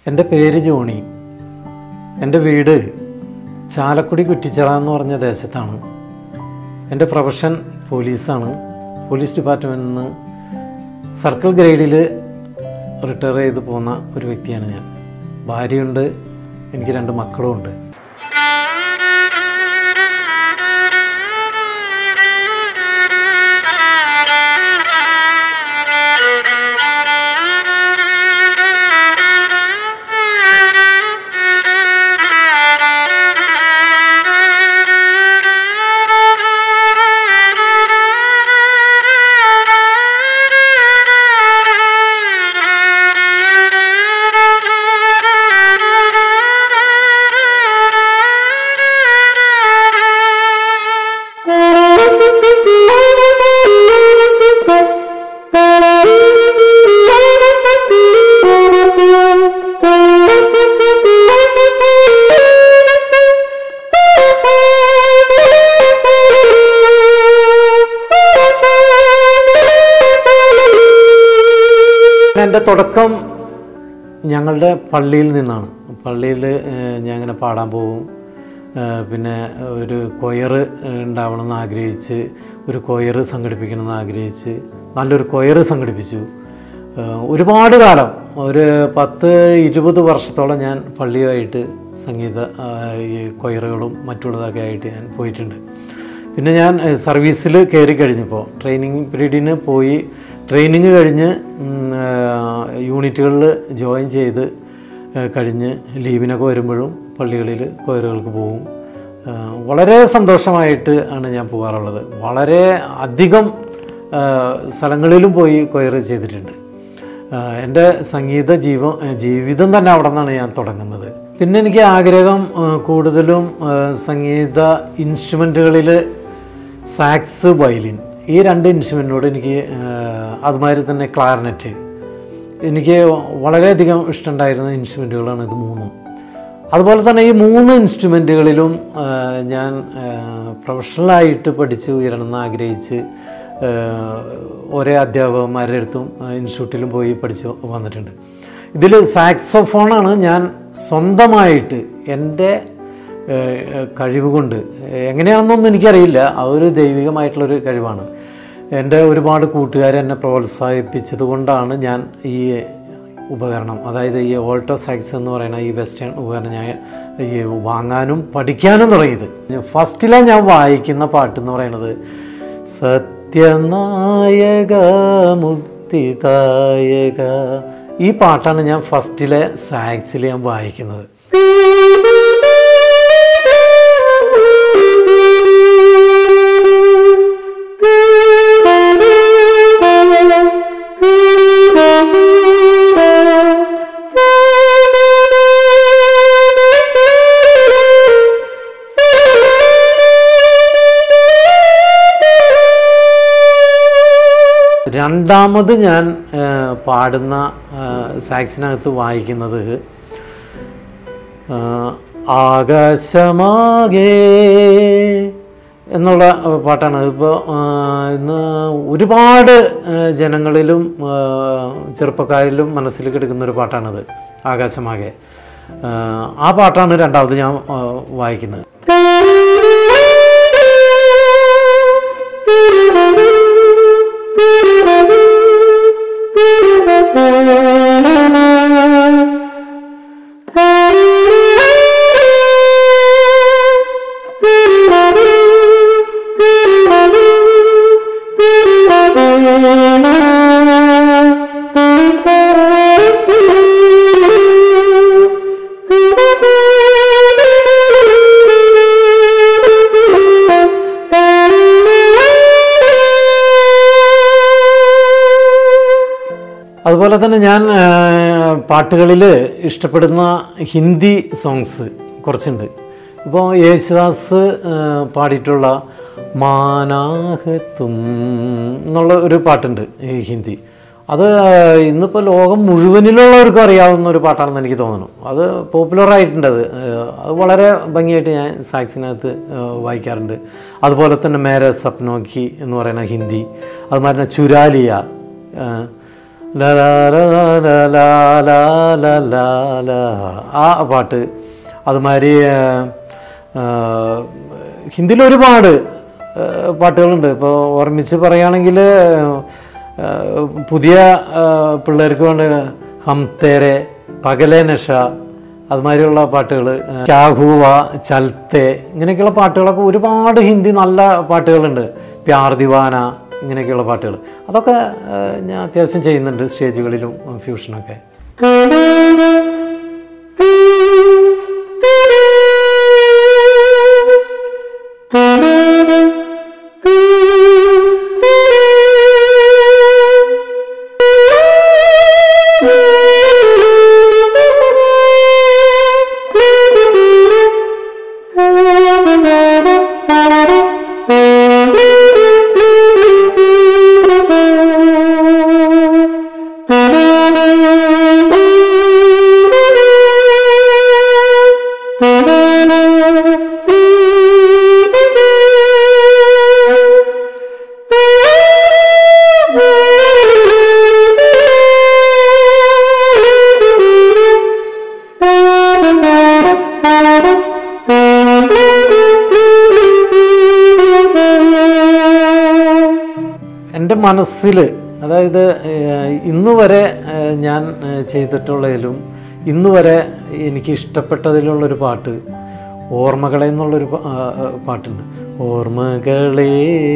എൻ്റെ പേര് ജോണി എൻ്റെ വീട് ചാലക്കുടി കുറ്റിച്ചിറ എന്ന് പറഞ്ഞ ദേശത്താണ് എൻ്റെ പ്രൊഫഷൻ പോലീസാണ് പോലീസ് ഡിപ്പാർട്ട്മെൻറ്റിൽ നിന്ന് സർക്കിൾ ഗ്രേഡിൽ റിട്ടയർ ചെയ്ത് പോകുന്ന ഒരു വ്യക്തിയാണ് ഞാൻ ഭാര്യയുണ്ട് എനിക്ക് രണ്ട് മക്കളും ഉണ്ട് എൻ്റെ തുടക്കം ഞങ്ങളുടെ പള്ളിയിൽ നിന്നാണ് പള്ളിയിൽ ഞാൻ ഇങ്ങനെ പാടാൻ പോകും ഏഹ് പിന്നെ ഒരു കൊയർ ഉണ്ടാവണമെന്ന് ആഗ്രഹിച്ച് ഒരു കൊയർ സംഘടിപ്പിക്കണമെന്ന് ആഗ്രഹിച്ച് നല്ലൊരു കൊയർ സംഘടിപ്പിച്ചു ഏഹ് ഒരുപാട് കാലം ഒരു പത്ത് ഇരുപത് വർഷത്തോളം ഞാൻ പള്ളിയുമായിട്ട് സംഗീത ആഹ് ഈ കൊയറുകളും മറ്റുള്ളതൊക്കെ ആയിട്ട് ഞാൻ പോയിട്ടുണ്ട് പിന്നെ ഞാൻ സർവീസിൽ കയറി കഴിഞ്ഞപ്പോൾ ട്രെയിനിങ് പീരീഡിന് പോയി ട്രെയിനിങ് കഴിഞ്ഞ് യൂണിറ്റുകളിൽ ജോയിൻ ചെയ്ത് ഏഹ് കഴിഞ്ഞ് ലീവിനൊക്കെ വരുമ്പോഴും പള്ളികളിൽ കൊയറുകൾക്ക് പോകും ഏഹ് വളരെ സന്തോഷമായിട്ട് ആണ് ഞാൻ പോകാറുള്ളത് വളരെ അധികം ഏഹ് സ്ഥലങ്ങളിലും പോയി കൊയറ് ചെയ്തിട്ടുണ്ട് ഏഹ് എൻ്റെ സംഗീത ജീവ ജീവിതം തന്നെ അവിടെ നിന്നാണ് ഞാൻ തുടങ്ങുന്നത് പിന്നെ എനിക്ക് ആഗ്രഹം ഏഹ് കൂടുതലും ഏഹ് സംഗീത ഇൻസ്ട്രുമെൻറ്റുകളിൽ സാക്സ് വയലിൻ ഈ രണ്ട് ഇൻസ്ട്രുമെൻറ്റിനോട് എനിക്ക് ഏഹ് അതുമാതിരി തന്നെ ക്ലാർനെറ്റ് എനിക്ക് വളരെയധികം ഇഷ്ടമുണ്ടായിരുന്ന ഇൻസ്ട്രുമെൻറ്റുകളാണ് ഇത് മൂന്നും അതുപോലെ തന്നെ ഈ മൂന്ന് ഇൻസ്ട്രുമെൻറ്റുകളിലും ഞാൻ പ്രൊഫഷണലായിട്ട് പഠിച്ച് ഉയരണമെന്ന് ആഗ്രഹിച്ച് ഏഹ് ഒരേ അധ്യാപകന്മാരുടെ അടുത്തും ഇൻസ്റ്റിറ്റ്യൂട്ടിലും പോയി പഠിച്ച് വന്നിട്ടുണ്ട് ഇതിൽ സാക്സോഫോണാണ് ഞാൻ സ്വന്തമായിട്ട് എൻ്റെ ഏഹ് കഴിവ് കൊണ്ട് എങ്ങനെയാണെന്നൊന്നും എനിക്കറിയില്ല അതൊരു ദൈവികമായിട്ടുള്ളൊരു കഴിവാണ് എൻ്റെ ഒരുപാട് കൂട്ടുകാർ എന്നെ പ്രോത്സാഹിപ്പിച്ചത് കൊണ്ടാണ് ഞാൻ ഈ ഉപകരണം അതായത് ഈ ഓൾട്ടോ സാക്സ് എന്ന് പറയുന്ന ഈ വെസ്റ്റേൺ ഉപകരണം ഞാൻ ഈ വാങ്ങാനും പഠിക്കാനും തുടങ്ങിയത് ഫസ്റ്റിലെ ഞാൻ വായിക്കുന്ന പാട്ട് എന്ന് പറയുന്നത് സത്യനായക മുക്തിദായക ഈ പാട്ടാണ് ഞാൻ ഫസ്റ്റിലെ സാക്സിൽ ഞാൻ വായിക്കുന്നത് രണ്ടാമത് ഞാൻ ആ, പാടുന്ന ആ, സാക്സിനകത്ത് വായിക്കുന്നത് ആ, ആകാശമാകെ എന്നുള്ള പാട്ടാണ് ഇപ്പോൾ ഇന്ന് ഒരുപാട് ആ, ജനങ്ങളിലും ആ, ചെറുപ്പക്കാരിലും മനസ്സിൽ കിടക്കുന്ന ഒരു പാട്ടാണത് ആകാശമാകെ ആ, ആ പാട്ടാണ് രണ്ടാമത് ഞാൻ ആ, വായിക്കുന്നത് അതുപോലെ തന്നെ ഞാൻ പാട്ടുകളിൽ ഇഷ്ടപ്പെടുന്ന ഹിന്ദി സോങ്സ് കുറച്ചുണ്ട് ഇപ്പോൾ യേശുദാസ് ആ, പാടിയിട്ടുള്ള മാനാഹത്തും എന്നുള്ള ഒരു പാട്ടുണ്ട് ഈ ഹിന്ദി അത് ഇന്നിപ്പോൾ ലോകം മുഴുവനിലുള്ളവർക്കും അറിയാവുന്ന ഒരു പാട്ടാണെന്ന് എനിക്ക് തോന്നുന്നു അത് പോപ്പുലർ ആയിട്ടുണ്ട് അത് ഏഹ് അത് വളരെ ഭംഗിയായിട്ട് ഞാൻ സാക്സിനകത്ത് ഏഹ് വായിക്കാറുണ്ട് അതുപോലെ തന്നെ മേരെ സപ്നോക്കി എന്ന് പറയുന്ന ഹിന്ദി അതുമാതിരി തന്നെ ചുരാലിയ ഏഹ് ല ല ല ല ല ല ല ല ല. ആ പാട്ട് അതുമാതിരി ഹിന്ദിയിൽ ഒരുപാട് ആ, പാട്ടുകളുണ്ട് ഇപ്പോൾ ഓർമ്മിച്ച് പറയുകയാണെങ്കിൽ ആ, പുതിയ ആ, പിള്ളേർക്ക് വേണ്ട ഹം തേരെ പകലെ നഷ അതുമാതിരിയുള്ള പാട്ടുകൾ ക്യാഹുവ ചൽത്തെ ഇങ്ങനെയൊക്കെയുള്ള പാട്ടുകളൊക്കെ ഒരുപാട് ഹിന്ദി നല്ല പാട്ടുകളുണ്ട് പ്യാർ ദിവാന ഇങ്ങനെയൊക്കെയുള്ള പാട്ടുകൾ അതൊക്കെ ആ, ഞാൻ അത്യാവശ്യം ചെയ്യുന്നുണ്ട് സ്റ്റേജുകളിലും ആ, ഫ്യൂഷനൊക്കെ എൻ്റെ മനസ്സിൽ അതായത് ഏഹ്, ഇന്ന് വരെ ഏഹ്, ഞാൻ ഏഹ്, ചെയ്തിട്ടുള്ളതിലും ഇന്ന് വരെ എനിക്ക് ഇഷ്ടപ്പെട്ടതിലുള്ളൊരു പാട്ട് ഓർമ്മകളെ എന്നുള്ളൊരു പാ- ആ, ആ, പാട്ടുണ്ട് ഓർമ്മകളെ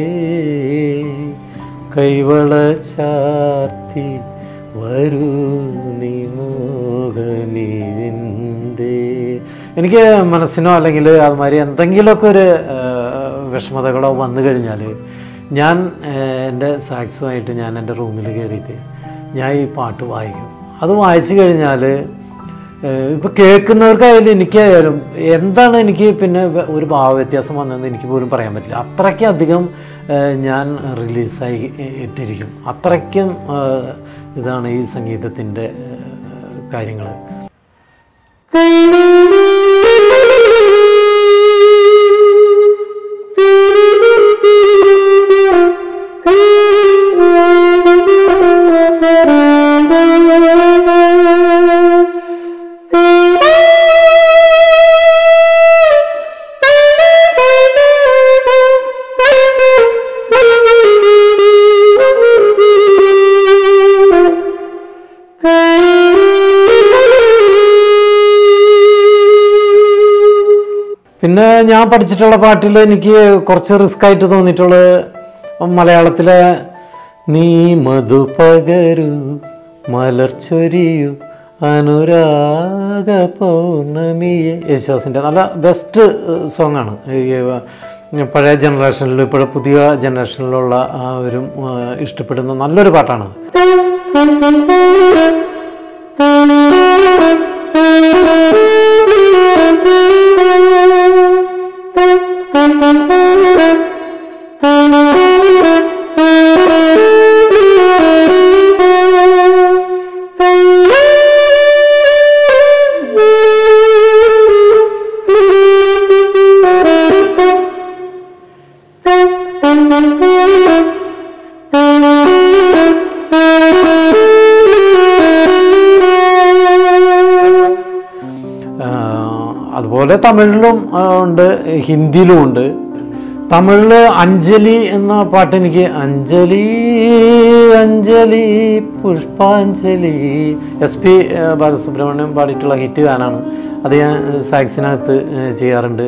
കൈവള ചാർത്തി വരൂ നീ മോഹനീന്തേ എനിക്ക് മനസ്സിനോ അല്ലെങ്കിൽ അതുമാതിരി എന്തെങ്കിലുമൊക്കെ ഒരു ആ, വിഷമതകളോ വന്നു കഴിഞ്ഞാൽ ഞാൻ ഏഹ്, എൻ്റെ സാക്സുമായിട്ട് ഞാൻ എൻ്റെ റൂമിൽ കയറിയിട്ട് ഞാൻ ഈ പാട്ട് വായിക്കും അത് വായിച്ചു കഴിഞ്ഞാൽ ഇപ്പോൾ കേൾക്കുന്നവർക്കായാലും എനിക്കായാലും എന്താണ് എനിക്ക് പിന്നെ വ- ഒരു ഭാവവ്യത്യാസം വന്നതെന്ന് എനിക്ക് പോലും പറയാൻ പറ്റില്ല അത്രയ്ക്കധികം ഏഹ്, ഞാൻ റിലീസായി ഇട്ടിരിക്കും അത്രയ്ക്കും ഏഹ്, ഇതാണ് ഈ സംഗീതത്തിൻ്റെ കാര്യങ്ങൾ പിന്നെ ഞാൻ പഠിച്ചിട്ടുള്ള പാട്ടിൽ എനിക്ക് കുറച്ച് റിസ്ക് ആയിട്ട് തോന്നിയിട്ടുള്ളത് മലയാളത്തിലെ നീ മധു പകരു മലർച്ചൊരിയു അനുരാഗ പൗർണമിയെ യേശുദാസിൻ്റെ നല്ല ബെസ്റ്റ് സോങ് ആണ് ഈ, ഏഹ്, പഴയ ജനറേഷനിൽ ഇപ്പോഴെ പുതിയ ജനറേഷനിലുള്ള അവരും ഏഹ്, ഇഷ്ടപ്പെടുന്ന നല്ലൊരു പാട്ടാണ് ആഹ് അതുപോലെ തമിഴിലും ആ, ഉണ്ട് ഹിന്ദിയിലും ഉണ്ട് തമിഴില് അഞ്ജലി എന്ന പാട്ട് എനിക്ക് അഞ്ജലി അഞ്ജലി പുഷ്പാഞ്ജലി എസ് പി ബാലസുബ്രഹ്മണ്യം പാടിയിട്ടുള്ള ഹിറ്റ് ഗാനാണ് അത് ഞാൻ സാക്സിനകത്ത് ഏഹ്, ചെയ്യാറുണ്ട്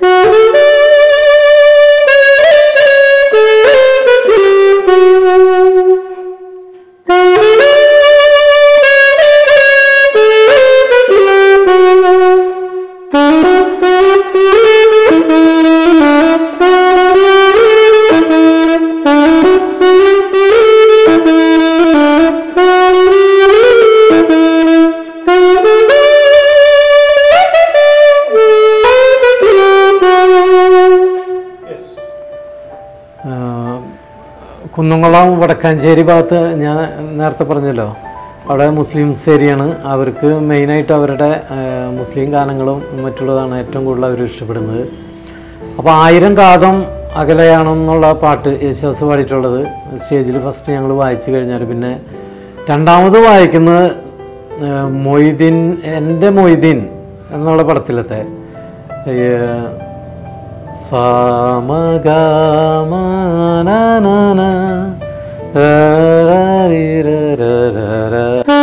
ആഹ് കുന്നംകുളം വടക്കാഞ്ചേരി ഭാഗത്ത് ഞാൻ നേരത്തെ പറഞ്ഞല്ലോ അവിടെ മുസ്ലിംസ് ഏരിയയാണ് അവർക്ക് മെയിനായിട്ട് അവരുടെ ആഹ് മുസ്ലിം ഗാനങ്ങളും മറ്റുള്ളതാണ് ഏറ്റവും കൂടുതൽ അവർ ഇഷ്ടപ്പെടുന്നത് അപ്പോൾ ആയിരം കാതം അകലെയാണെന്നുള്ള പാട്ട് യേശുദാസ് പാടിയിട്ടുള്ളത് സ്റ്റേജിൽ ഫസ്റ്റ് ഞങ്ങൾ വായിച്ചു കഴിഞ്ഞാൽ പിന്നെ രണ്ടാമത് വായിക്കുന്നത് ആ, മൊയ്തീൻ എൻ്റെ മൊയ്തീൻ എന്നുള്ള പടത്തിലത്തെ ഈ, സാമഗാമാനാനാന, രാരീരരരര.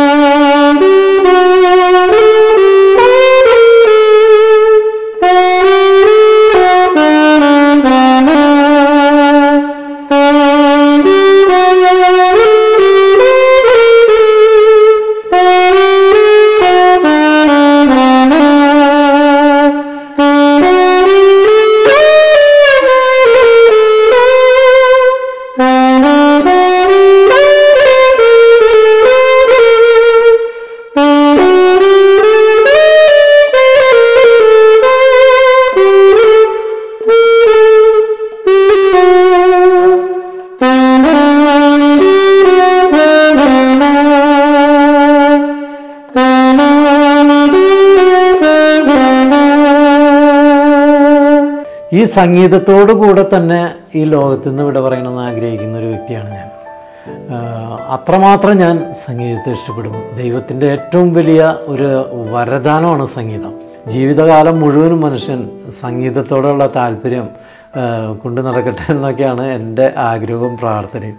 ഈ സംഗീതത്തോടു കൂടെ തന്നെ ഈ ലോകത്ത് നിന്ന് വിട പറയണമെന്ന് ആഗ്രഹിക്കുന്ന ഒരു വ്യക്തിയാണ് ഞാൻ ആഹ് അത്രമാത്രം ഞാൻ സംഗീതത്തെ ഇഷ്ടപ്പെടും ദൈവത്തിൻ്റെ ഏറ്റവും വലിയ ഒരു വരദാനമാണ് സംഗീതം ജീവിതകാലം മുഴുവനും മനുഷ്യൻ സംഗീതത്തോടുള്ള താല്പര്യം ആഹ് കൊണ്ട് നടക്കട്ടെ എന്നൊക്കെയാണ് എൻ്റെ ആഗ്രഹവും പ്രാർത്ഥനയും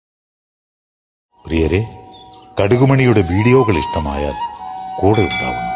പ്രിയരെ കടുകുമണിയുടെ വീഡിയോകൾ ഇഷ്ടമായാൽ കൂടെ ഉണ്ടാവുന്നു